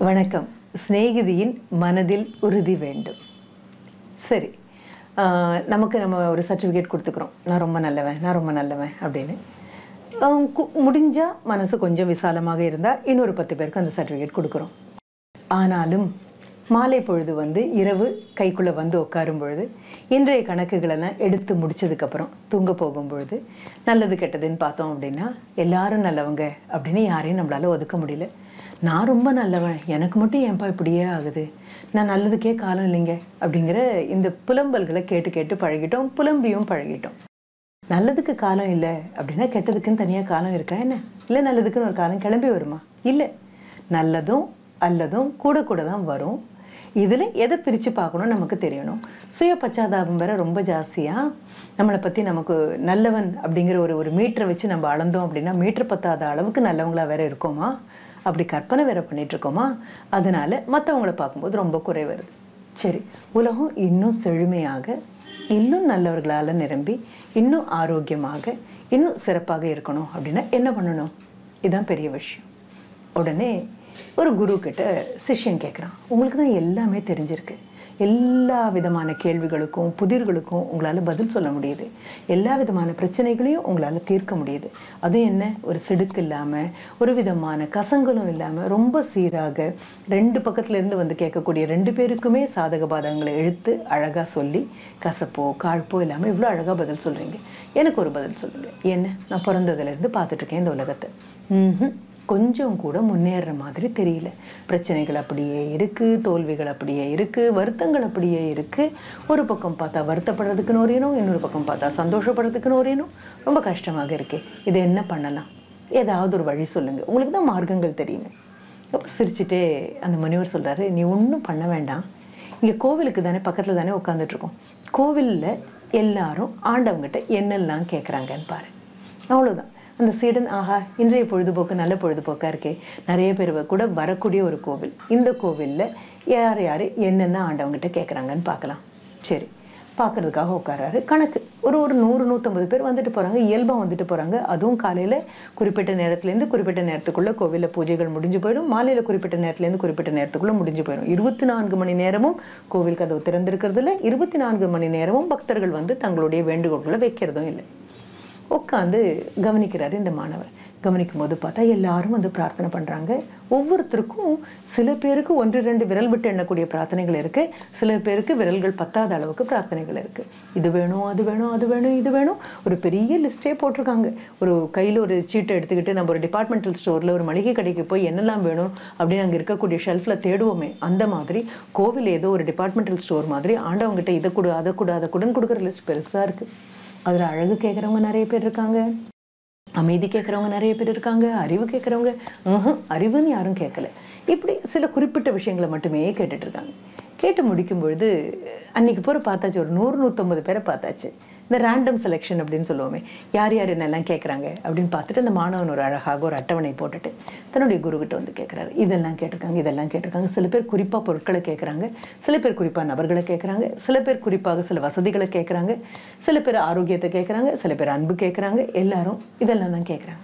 வணக்கம் சிநேகிதியின் மனதில் உறுதி வேண்டும் சரி ஆஹ் நமக்கு நம்ம ஒரு சர்டிஃபிகேட் கொடுத்துக்கிறோம் நான் ரொம்ப நல்லவன் நான் ரொம்ப நல்லவன் அப்படின்னு ஆஹ் கு- முடிஞ்சா மனசு கொஞ்சம் விசாலமாக இருந்தால் இன்னொரு பத்து பேருக்கு அந்த சர்டிஃபிகேட் கொடுக்குறோம் ஆனாலும் மாலை பொழுது வந்து இரவு கைக்குள்ளே வந்து உட்காரும் பொழுது இன்றைய கணக்குகளெல்லாம் எடுத்து முடிச்சதுக்கப்புறம் தூங்க போகும் பொழுது நல்லது கெட்டதுன்னு பார்த்தோம் அப்படின்னா எல்லாரும் நல்லவங்க அப்படின்னு யாரையும் நம்மளால ஒதுக்க முடியல நான் ரொம்ப நல்லவன் எனக்கு மட்டும் ஏன்பா இப்படியே ஆகுது நான் நல்லதுக்கே காலம் இல்லைங்க அப்படிங்கிற இந்த புலம்பல்களை கேட்டு கேட்டு பழகிட்டோம் புலம்பியும் பழகிட்டோம் நல்லதுக்கு காலம் இல்லை அப்படின்னா கெட்டதுக்குன்னு தனியாக காலம் இருக்கா என்ன இல்லை நல்லதுக்குன்னு ஒரு காலம் கிளம்பி வருமா இல்லை நல்லதும் அல்லதும் கூட கூட தான் வரும் இதில் எதை பிரித்து பார்க்கணும் நமக்கு தெரியணும் சுய பச்சாதாபம் வேற ரொம்ப ஜாஸ்தியாக நம்மளை பற்றி நமக்கு நல்லவன் அப்படிங்கிற ஒரு ஒரு மீட்டரை வச்சு நம்ம அளந்தோம் அப்படின்னா மீட்டர் பத்தாத அளவுக்கு நல்லவங்களா வேற இருக்கோமா அப்படி கற்பனை வேற பண்ணிட்டு இருக்கோமா அதனால மற்றவங்கள பார்க்கும்போது ரொம்ப குறை வருது சரி உலகம் இன்னும் செழுமையாக இன்னும் நல்லவர்களால் நிரம்பி இன்னும் ஆரோக்கியமாக இன்னும் சிறப்பாக இருக்கணும் அப்படின்னா என்ன பண்ணணும் இதுதான் பெரிய விஷயம் உடனே ஒரு குரு கிட்ட சிஷ்யன் கேட்குறான் உங்களுக்கு தான் எல்லாமே தெரிஞ்சிருக்கு எல்லா விதமான கேள்விகளுக்கும் புதிர்களுக்கும் உங்களால் பதில் சொல்ல முடியுது எல்லா விதமான பிரச்சனைகளையும் உங்களால் தீர்க்க முடியுது அதுவும் என்ன ஒரு சிடுக்கு இல்லாமல் ஒரு விதமான கசங்களும் இல்லாமல் ரொம்ப சீராக ரெண்டு பக்கத்துல இருந்து வந்து கேட்கக்கூடிய ரெண்டு பேருக்குமே சாதக பாதகங்களை எழுத்து அழகாக சொல்லி கசப்போ காழ்ப்போ இல்லாமல் இவ்வளோ அழகாக பதில் சொல்கிறீங்க எனக்கு ஒரு பதில் சொல்லுங்கள் என்ன நான் பிறந்ததுலேருந்து பார்த்துட்ருக்கேன் இந்த உலகத்தை ம்ஹும். கொஞ்சம் கூட முன்னேறுற மாதிரி தெரியல பிரச்சனைகள் அப்படியே இருக்குது தோல்விகள் அப்படியே இருக்குது வருத்தங்கள் அப்படியே இருக்குது ஒரு பக்கம் பார்த்தா வருத்தப்படுறதுக்குன்னு ஒரு இனம் இன்னொரு பக்கம் பார்த்தா சந்தோஷப்படுறதுக்குன்னு ஒரு இனம் ரொம்ப கஷ்டமாக இருக்கே இதை என்ன பண்ணலாம் ஏதாவது ஒரு வழி சொல்லுங்கள் உங்களுக்கு தான் மார்க்கங்கள் தெரியுமே அப்போ சிரிச்சிட்டே அந்த முனிவர் சொல்கிறாரு நீ ஒன்றும் பண்ண வேண்டாம் இங்கே கோவிலுக்கு தானே பக்கத்தில் தானே உட்காந்துட்ருக்கோம் கோவிலில் எல்லாரும் ஆண்டவங்கிட்ட என்னெல்லாம் கேட்குறாங்கன்னு பாரு அவ்வளோதான் அந்த சீடன் ஆஹா இன்றைய பொழுதுபோக்கு நல்ல பொழுதுபோக்காக இருக்கே நிறைய பேர் கூட வரக்கூடிய ஒரு கோவில் இந்த கோவிலில் யார் யார் என்னென்ன ஆண்டவங்கிட்ட கேட்குறாங்கன்னு பார்க்கலாம் சரி பார்க்கறதுக்காக உட்காராரு கணக்கு ஒரு ஒரு நூறு நூற்றம்பது பேர் வந்துட்டு போகிறாங்க இயல்பாக வந்துட்டு போகிறாங்க அதுவும் காலையில் குறிப்பிட்ட நேரத்துலேருந்து குறிப்பிட்ட நேரத்துக்குள்ளே கோவிலில் பூஜைகள் முடிஞ்சு போயிடும் மாலையில் குறிப்பிட்ட நேரத்துலேருந்து குறிப்பிட்ட நேரத்துக்குள்ளே முடிஞ்சு போயிடும் இருபத்தி நான்கு மணி நேரமும் கோவில் கதவு திறந்திருக்கிறதுல இருபத்தி நான்கு மணி நேரமும் பக்தர்கள் வந்து தங்களுடைய வேண்டுகோள்களை வைக்கிறதும் இல்லை உட்காந்து கவனிக்கிறாரு இந்த மாணவர் கவனிக்கும் போது பார்த்தா எல்லாரும் வந்து பிரார்த்தனை பண்ணுறாங்க ஒவ்வொருத்தருக்கும் சில பேருக்கு ஒன்று ரெண்டு விரல் விட்டு எண்ணக்கூடிய பிரார்த்தனைகள் இருக்குது சில பேருக்கு விரல்கள் பத்தாத அளவுக்கு பிரார்த்தனைகள் இருக்குது இது வேணும் அது வேணும் அது வேணும் இது வேணும் ஒரு பெரிய லிஸ்ட்டே போட்டிருக்காங்க ஒரு கையில் ஒரு சீட்டை எடுத்துக்கிட்டு நம்ம ஒரு டிபார்ட்மெண்டல் ஸ்டோரில் ஒரு மளிகை கடைக்கு போய் என்னெல்லாம் வேணும் அப்படின்னு அங்கே இருக்கக்கூடிய ஷெல்ஃபில் தேடுவோமே அந்த மாதிரி கோவில் ஏதோ ஒரு டிபார்ட்மெண்டல் ஸ்டோர் மாதிரி ஆண்டவங்கிட்ட இதை கொடு அதை கொடு அதை கொடுன்னு கொடுக்குற லிஸ்ட் பெருசாக இருக்குது அதில் அழகு கேட்குறவங்க நிறைய பேர் இருக்காங்க அமைதி கேட்குறவங்க நிறைய பேர் இருக்காங்க அறிவு கேட்குறவங்க ம்ஹும், அறிவுன்னு யாரும் கேட்கல இப்படி சில குறிப்பிட்ட விஷயங்களை மட்டுமே கேட்டுட்டு இருக்காங்க கேட்டு முடிக்கும் பொழுது அன்னைக்கு பூரா பார்த்தாச்சு ஒரு நூறு நூற்றம்பது பேரை பார்த்தாச்சு இந்த ரேண்டம் செலெக்ஷன் அப்படின்னு சொல்லுவோமே யார் யார் என்னெல்லாம் கேட்குறாங்க அப்படின்னு பார்த்துட்டு அந்த மாணவன் ஒரு அழகாக ஒரு அட்டவணை போட்டுட்டு தன்னுடைய குருக்கிட்ட வந்து கேட்குறாரு இதெல்லாம் கேட்டிருக்காங்க இதெல்லாம் கேட்டிருக்காங்க சில பேர் குறிப்பாக பொருட்களை கேட்குறாங்க சில பேர் குறிப்பாக நபர்களை கேட்குறாங்க சில பேர் குறிப்பாக சில வசதிகளை கேட்குறாங்க சில பேர் ஆரோக்கியத்தை கேட்குறாங்க சில பேர் அன்பு கேட்குறாங்க எல்லாரும் இதெல்லாம் தான் கேட்குறாங்க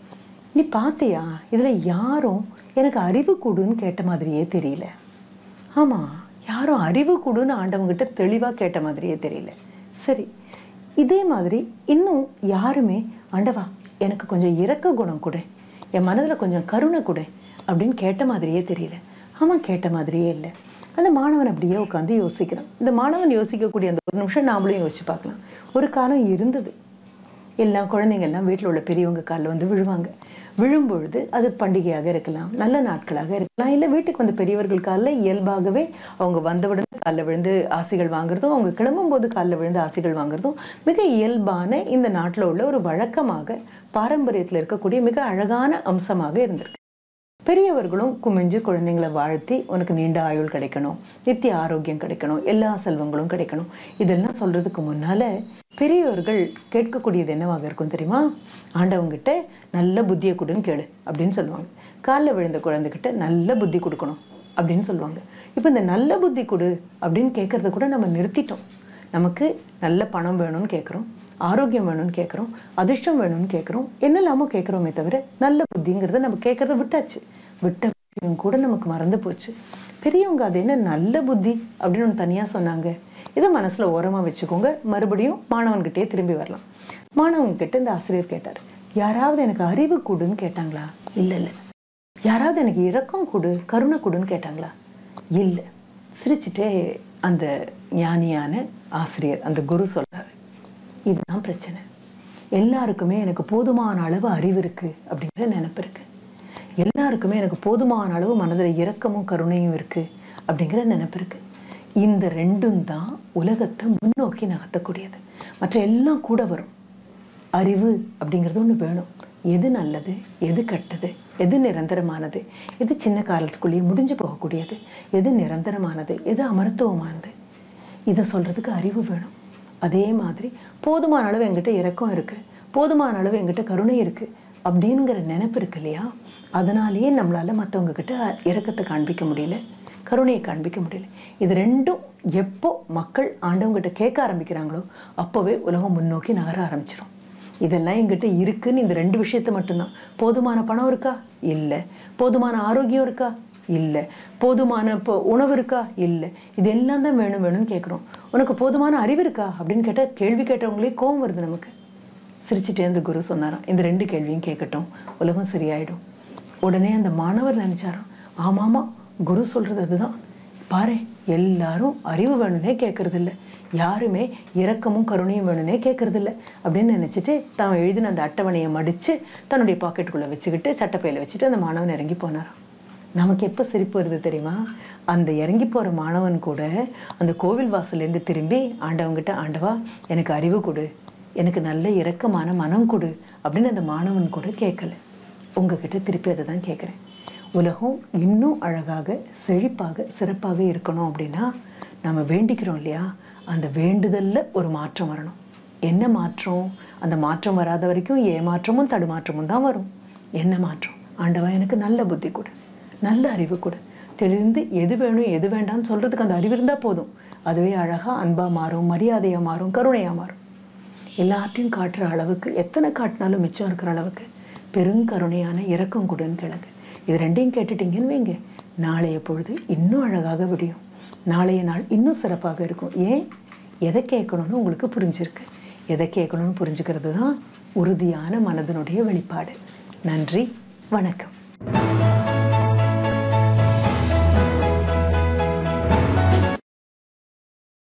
நீ பார்த்தியா இதில் யாரும் எனக்கு அறிவு கூடுன்னு கேட்ட மாதிரியே தெரியல ஆமாம் யாரும் அறிவு கூடுன்னு ஆண்டவங்கிட்ட தெளிவாக கேட்ட மாதிரியே தெரியல சரி இதே மாதிரி இன்னும் யாருமே ஆண்டவா எனக்கு கொஞ்சம் இரக்க குணம் கொடு என் மனதில் கொஞ்சம் கருணை கொடு அப்படின்னு கேட்ட மாதிரியே தெரியல ஆமாம் கேட்ட மாதிரியே இல்லை அந்த மாணவன் அப்படியே உட்காந்து யோசிக்கிறான் இந்த மாணவன் யோசிக்கக்கூடிய அந்த ஒரு நிமிஷம் நாமளும் யோசிச்சு பார்க்கலாம் ஒரு காலம் இருந்தது எல்லா குழந்தைங்க எல்லாம் வீட்டில் உள்ள பெரியவங்க காலில் வந்து விழுவாங்க விழும்பொழுது அது பண்டிகையாக இருக்கலாம் நல்ல நாட்களாக இருக்கலாம் இல்லை வீட்டுக்கு வந்த பெரியவர்கள் காலில் இயல்பாகவே அவங்க வந்தவுடனே காலில் விழுந்து ஆசைகள் வாங்குறதும் அவங்க கிளம்பும்போது காலில் விழுந்து ஆசைகள் வாங்குறதும் மிக இயல்பான இந்த நாட்டில் உள்ள ஒரு வழக்கமாக பாரம்பரியத்தில் இருக்கக்கூடிய மிக அழகான அம்சமாக இருந்திருக்கு பெரியவர்களும் குமிஞ்சு குழந்தைங்களை வாழ்த்தி உனக்கு நீண்ட ஆயுள் கிடைக்கணும் நித்திய ஆரோக்கியம் கிடைக்கணும் எல்லா செல்வங்களும் கிடைக்கணும் இதெல்லாம் சொல்றதுக்கு முன்னால பெரியவர்கள் கேட்கக்கூடியது என்னவாக இருக்கும் தெரியுமா ஆண்டவங்கிட்ட நல்ல புத்தியை கொடுன்னு கேளு அப்படின்னு சொல்லுவாங்க காலில் விழுந்த குழந்தைகிட்ட நல்ல புத்தி கொடுக்கணும் அப்படின்னு சொல்லுவாங்க இப்போ இந்த நல்ல புத்தி கொடு அப்படின்னு கேட்கறத கூட நம்ம நிறுத்திட்டோம் நமக்கு நல்ல பணம் வேணும்னு கேட்குறோம் ஆரோக்கியம் வேணும்னு கேட்குறோம் அதிர்ஷ்டம் வேணும்னு கேட்குறோம் என்னெல்லாமோ கேட்குறோமே தவிர நல்ல புத்திங்கிறத நம்ம கேட்குறத விட்டாச்சு விட்ட விஷயம் கூட நமக்கு மறந்து போச்சு பெரியவங்க அது என்ன நல்ல புத்தி அப்படின்னு ஒன்று தனியாக சொன்னாங்க இதை மனசில் ஓரமாக வச்சுக்கோங்க மறுபடியும் மாணவன்கிட்டயே திரும்பி வரலாம் மாணவன்கிட்ட இந்த ஆசிரியர் கேட்டார் யாராவது எனக்கு அறிவு கூடுன்னு கேட்டாங்களா இல்லை இல்லை யாராவது எனக்கு இரக்கம் கொடு கருணை கொடுன்னு கேட்டாங்களா இல்லை சிரிச்சுட்டே அந்த ஞானியான ஆசிரியர் அந்த குரு சொல்றாரு இதுதான் பிரச்சனை எல்லாருக்குமே எனக்கு போதுமான அளவு அறிவு இருக்கு அப்படிங்கிற நினைப்பு இருக்கு எல்லாருக்குமே எனக்கு போதுமான அளவு மனதில் இரக்கமும் கருணையும் இருக்கு அப்படிங்கிற நினைப்பு இருக்கு இந்த ரெண்டும் தான் உலகத்தை முன்னோக்கி நகர்த்தக்கூடியது மற்ற எல்லாம் கூட வரும் அறிவு அப்படிங்கிறது ஒன்று வேணும் எது நல்லது எது கெட்டது எது நிரந்தரமானது எது சின்ன காலத்துக்குள்ளேயே முடிஞ்சு போகக்கூடியது எது நிரந்தரமானது எது அமரத்துவமானது இதை சொல்கிறதுக்கு அறிவு வேணும் அதே மாதிரி போதுமான அளவு எங்கிட்ட இரக்கம் இருக்குது போதுமான அளவு எங்கிட்ட கருணை இருக்குது அப்படிங்கிற நினைப்பு இருக்கு இல்லையா அதனாலேயே நம்மளால் மற்றவங்க கிட்ட இரக்கத்தை காண்பிக்க முடியல கருணையை காண்பிக்க முடியல இது ரெண்டும் எப்போ மக்கள் ஆண்டவங்கிட்ட கேட்க ஆரம்பிக்கிறாங்களோ அப்போவே உலகம் முன்னோக்கி நகர ஆரம்பிச்சிடும் இதெல்லாம் எங்கிட்ட இருக்குன்னு இந்த ரெண்டு விஷயத்த மட்டும்தான் போதுமான பணம் இருக்கா இல்லை போதுமான ஆரோக்கியம் இருக்கா இல்லை போதுமான இப்போ உணவு இருக்கா இல்லை இது எல்லாம் தான் வேணும் வேணும்னு கேட்குறோம் உனக்கு போதுமான அறிவு இருக்கா அப்படின்னு கேட்டால் கேள்வி கேட்டவங்களே கோவம் வருது நமக்கு சிரிச்சிட்டே அந்த குரு சொன்னாராம் இந்த ரெண்டு கேள்வியும் கேட்கட்டும் உலகம் சரியாயிடும் உடனே அந்த மாணவர் நினைச்சாராம் ஆமாமா குரு சொல்றது அதுதான் பாரு எல்லாரும் அறிவு வேணும்னே கேட்கறது இல்ல யாருமே இரக்கமும் கருணையும் வேணும்னே கேட்கறது இல்ல அப்படின்னு நினைச்சிட்டு தான் எழுதின அந்த அட்டவணையை மடிச்சு தன்னுடைய பாக்கெட்டுக்குள்ள வச்சுக்கிட்டு சட்டப்பையில வச்சுட்டு அந்த மாணவன் இறங்கி போனாராம் நமக்கு எப்போ சிரிப்பு வருது தெரியுமா அந்த இறங்கி போகிற மாணவன் கூட அந்த கோவில் வாசல்லேருந்து திரும்பி ஆண்டவங்கிட்ட ஆண்டவா எனக்கு அறிவு கொடு எனக்கு நல்ல இரக்கமான மனம் கொடு அப்படின்னு அந்த மாணவன் கூட கேட்கல உங்ககிட்ட திருப்பி அதை தான் கேட்குறேன் உலகம் இன்னும் அழகாக செழிப்பாக சிறப்பாக இருக்கணும் அப்படின்னா நம்ம வேண்டிக்கிறோம் இல்லையா அந்த வேண்டுதலில் ஒரு மாற்றம் வரணும் என்ன மாற்றம் அந்த மாற்றம் வராத வரைக்கும் ஏமாற்றமும் தடுமாற்றமும் தான் வரும் என்ன மாற்றம் ஆண்டவா எனக்கு நல்ல புத்தி கொடு நல்ல அறிவு கொடு தெளிந்து எது வேணும் எது வேண்டாம்னு சொல்கிறதுக்கு அந்த அறிவு இருந்தால் போதும் அதுவே அழகாக அன்பாக மாறும் மரியாதையாக மாறும் கருணையாக மாறும் எல்லாத்தையும் காட்டுற அளவுக்கு எத்தனை காட்டினாலும் மிச்சம் இருக்கிற அளவுக்கு பெருங்கருணையான இரக்கம் கொடுன்னு கிழங்கு இது ரெண்டையும் கேட்டுட்டீங்கன்னு வைங்க நாளைய பொழுது இன்னும் அழகாக விடியும் நாளைய நாள் இன்னும் சிறப்பாக இருக்கும் ஏன் எதை கேட்கணும்னு உங்களுக்கு புரிஞ்சிருக்கு எதை கேட்கணும்னு புரிஞ்சுக்கிறது தான் உறுதியான மனதனுடைய வெளிப்பாடு நன்றி வணக்கம்